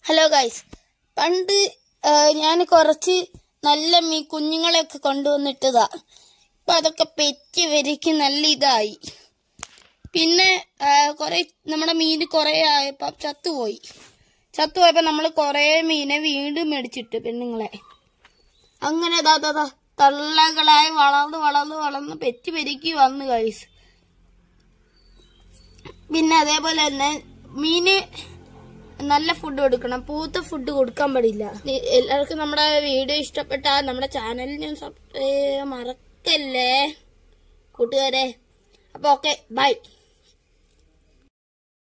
hello guys പണ്ട് ഞാൻ കുറച്ച് നല്ല മീ കുഞ്ഞുങ്ങളെയൊക്കെ കൊണ്ടുവന്നിട്ടതാ ഇപ്പൊ അതൊക്കെ പെറ്റ് വരിക്ക് നല്ല ഇതായി പിന്നെ ആ, കുറെ നമ്മുടെ മീൻ കുറെ ആയപ്പോ ചത്തുപോയി ചത്തുപോയപ്പോ നമ്മൾ കുറെ മീനെ വീണ്ടും മേടിച്ചിട്ട് പെണ്ണുങ്ങളെ അങ്ങനെ ദാ ദാ ദാ തള്ളകളായി വളർന്ന് വളർന്ന് വളർന്ന് പെറ്റ് പെരുക്കി വന്നു ഗൈസ് പിന്നെ അതേപോലെ തന്നെ മീന് നല്ല ഫുഡ് കൊടുക്കണം പൂത്ത ഫുഡ് കൊടുക്കാൻ പാടില്ല നി- എല്ലാവർക്കും നമ്മുടെ വീഡിയോ ഇഷ്ടപ്പെട്ടാൽ നമ്മുടെ ചാനലിന് സബ്സ്ക്രൈബ് മറക്കല്ലേ കൂട്ടുകാരെ അപ്പൊ ഓക്കെ ബൈ